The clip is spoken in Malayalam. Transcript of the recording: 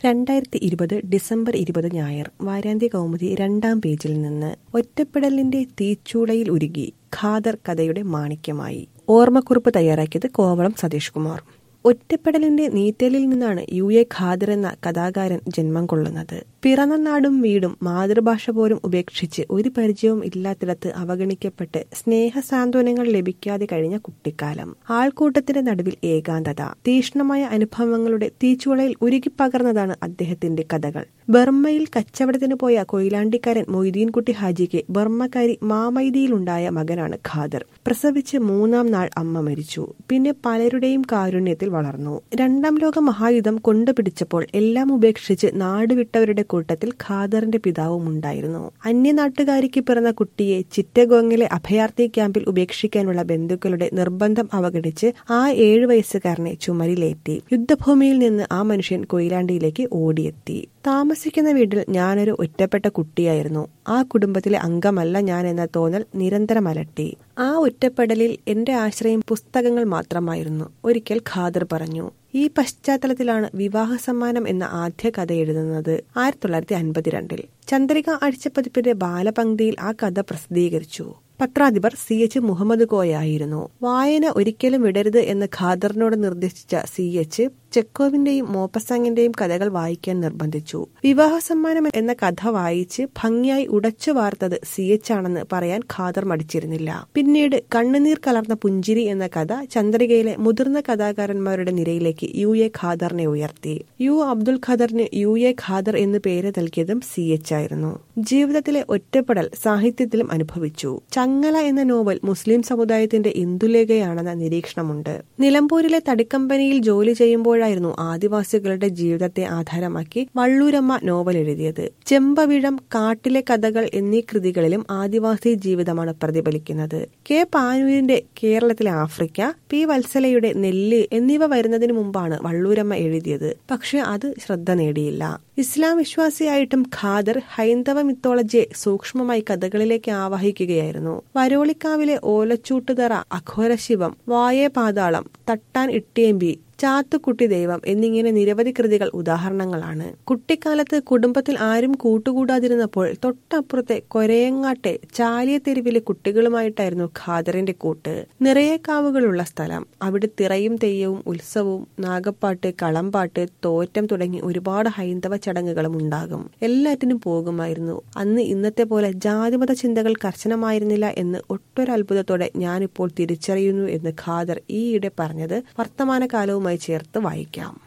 രണ്ടായിരത്തി ഇരുപത് ഡിസംബർ ഇരുപത് ഞായർ വാരാന്ത്യ കൗമുദി രണ്ടാം പേജിൽ നിന്ന് ഒറ്റപ്പെടലിന്റെ തീച്ചൂളയിൽ ഉരുകി ഖാദർ കഥയുടെ മാണിക്യമായി ഓർമ്മക്കുറിപ്പ് തയ്യാറാക്കിയത് കോവളം സതീഷ് കുമാർ ഒറ്റപ്പെടലിന്റെ നീറ്റലിൽ നിന്നാണ് യു എ ഖാദർ എന്ന കഥാകാരൻ ജന്മം കൊള്ളുന്നത് പിറന്ന നാടും വീടും മാതൃഭാഷ പോലും ഉപേക്ഷിച്ച് ഒരു പരിചയവും ഇല്ലാത്തിടത്ത് അവഗണിക്കപ്പെട്ട് സ്നേഹസാന്ത്വനങ്ങൾ ലഭിക്കാതെ കഴിഞ്ഞ കുട്ടിക്കാലം ആൾക്കൂട്ടത്തിന്റെ നടുവിൽ ഏകാന്തത തീഷ്ണമായ അനുഭവങ്ങളുടെ തീച്ചുളയിൽ ഉരുകിപ്പകർന്നതാണ് അദ്ദേഹത്തിന്റെ കഥകൾ ബർമ്മയിൽ കച്ചവടത്തിന് പോയ കൊയിലാണ്ടിക്കാരൻ മൊയ്തീൻകുട്ടി ഹാജിക്ക് ബർമ്മക്കാരി മാമൈദിയിലുണ്ടായ മകനാണ് ഖാദർ പ്രസവിച്ച് മൂന്നാം നാൾ അമ്മ മരിച്ചു പിന്നെ പലരുടെയും കാരുണ്യത്തിൽ വളർന്നു രണ്ടാം ലോക മഹായുധം കൊണ്ടുപിടിച്ചപ്പോൾ എല്ലാം ഉപേക്ഷിച്ച് നാടുവിട്ടവരുടെ കൂട്ടത്തിൽ ഖാദറിന്റെ പിതാവും ഉണ്ടായിരുന്നു അന്യനാട്ടുകാരിക്ക് പിറന്ന കുട്ടിയെ ചിറ്റഗോങ്ങിലെ അഭയാർത്ഥി ക്യാമ്പിൽ ഉപേക്ഷിക്കാനുള്ള ബന്ധുക്കളുടെ നിർബന്ധം അവഗണിച്ച് ആ ഏഴു വയസ്സുകാരനെ ചുമരിലേറ്റി യുദ്ധഭൂമിയിൽ നിന്ന് ആ മനുഷ്യൻ കൊയിലാണ്ടിയിലേക്ക് ഓടിയെത്തി താമസിക്കുന്ന വീട്ടിൽ ഞാനൊരു ഒറ്റപ്പെട്ട കുട്ടിയായിരുന്നു ആ കുടുംബത്തിലെ അംഗമല്ല ഞാൻ എന്ന തോന്നൽ നിരന്തരം അലട്ടി ആ ഒറ്റപ്പെടലിൽ എന്റെ ആശ്രയം പുസ്തകങ്ങൾ മാത്രമായിരുന്നു ഒരിക്കൽ ഖാദർ പറഞ്ഞു ഈ പശ്ചാത്തലത്തിലാണ് വിവാഹ സമ്മാനം എന്ന ആദ്യ കഥ എഴുതുന്നത് ആയിരത്തി തൊള്ളായിരത്തി അൻപത്തിരണ്ടിൽ ചന്ദ്രിക ആഴ്ചപ്പതിപ്പിന്റെ ബാലപംക്തിയിൽ ആ കഥ പ്രസിദ്ധീകരിച്ചു പത്രാധിപർ സി എച്ച് മുഹമ്മദ് കോയായിരുന്നു വായന ഒരിക്കലും വിടരുത് എന്ന് ഖാദറിനോട് നിർദ്ദേശിച്ച സി എച്ച് ചെക്കോവിന്റെയും മോപ്പസാങ്ങിന്റെയും കഥകൾ വായിക്കാൻ നിർബന്ധിച്ചു വിവാഹ സമ്മാനം എന്ന കഥ വായിച്ച് ഭംഗിയായി ഉടച്ചു വാർത്തത് സി എച്ച് ആണെന്ന് പറയാൻ ഖാദർ മടിച്ചിരുന്നില്ല പിന്നീട് കണ്ണുനീർ കലർന്ന പുഞ്ചിരി എന്ന കഥ ചന്ദ്രികയിലെ മുതിർന്ന കഥാകാരന്മാരുടെ നിരയിലേക്ക് യു എ ഖാദറിനെ ഉയർത്തി യു അബ്ദുൽ ഖാദറിന് യു എ ഖാദർ എന്ന് പേര് നൽകിയതും സി എച്ച് ആയിരുന്നു ജീവിതത്തിലെ ഒറ്റപ്പെടൽ സാഹിത്യത്തിലും അനുഭവിച്ചു ചങ്ങല എന്ന നോവൽ മുസ്ലിം സമുദായത്തിന്റെ ഇന്ദുലേഖയാണെന്ന നിരീക്ഷണമുണ്ട് നിലമ്പൂരിലെ തടിക്കമ്പനിയിൽ ജോലി ചെയ്യുമ്പോഴായിരുന്നു ആദിവാസികളുടെ ജീവിതത്തെ ആധാരമാക്കി വള്ളൂരമ്മ നോവൽ എഴുതിയത് ചെമ്പവിഴം കാട്ടിലെ കഥകൾ എന്നീ കൃതികളിലും ആദിവാസി ജീവിതമാണ് പ്രതിഫലിക്കുന്നത് കെ പാനൂരിന്റെ കേരളത്തിലെ ആഫ്രിക്ക പി വത്സലയുടെ നെല്ല് എന്നിവ വരുന്നതിന് മുമ്പാണ് വള്ളൂരമ്മ എഴുതിയത് പക്ഷെ അത് ശ്രദ്ധ നേടിയില്ല ഇസ്ലാം വിശ്വാസിയായിട്ടും ഖാദർ ഹൈന്ദവ മിത്തോളജിയെ സൂക്ഷ്മമായി കഥകളിലേക്ക് ആവാഹിക്കുകയായിരുന്നു വരോളിക്കാവിലെ ഓലച്ചൂട്ടുതറ അഘോരശിവം വായേ പാതാളം തട്ടാൻ ഇട്ടിയമ്പി ചാത്തുക്കുട്ടി ദൈവം എന്നിങ്ങനെ നിരവധി കൃതികൾ ഉദാഹരണങ്ങളാണ് കുട്ടിക്കാലത്ത് കുടുംബത്തിൽ ആരും കൂട്ടുകൂടാതിരുന്നപ്പോൾ തൊട്ടപ്പുറത്തെ കൊരയങ്ങാട്ടെ ചാലിയ തെരുവിലെ കുട്ടികളുമായിട്ടായിരുന്നു ഖാദറിന്റെ കൂട്ട് നിറയെ കാവുകളുള്ള സ്ഥലം അവിടെ തിറയും തെയ്യവും ഉത്സവവും നാഗപ്പാട്ട് കളമ്പാട്ട് തോറ്റം തുടങ്ങി ഒരുപാട് ഹൈന്ദവ ചടങ്ങുകളും ഉണ്ടാകും എല്ലാറ്റിനും പോകുമായിരുന്നു അന്ന് ഇന്നത്തെ പോലെ ജാതിമത ചിന്തകൾ കർശനമായിരുന്നില്ല എന്ന് ഒട്ടൊരത്ഭുതത്തോടെ ഞാനിപ്പോൾ തിരിച്ചറിയുന്നു എന്ന് ഖാദർ ഈയിടെ പറഞ്ഞത് വർത്തമാനകാലവുമായി ചേർത്ത് വായിക്കാം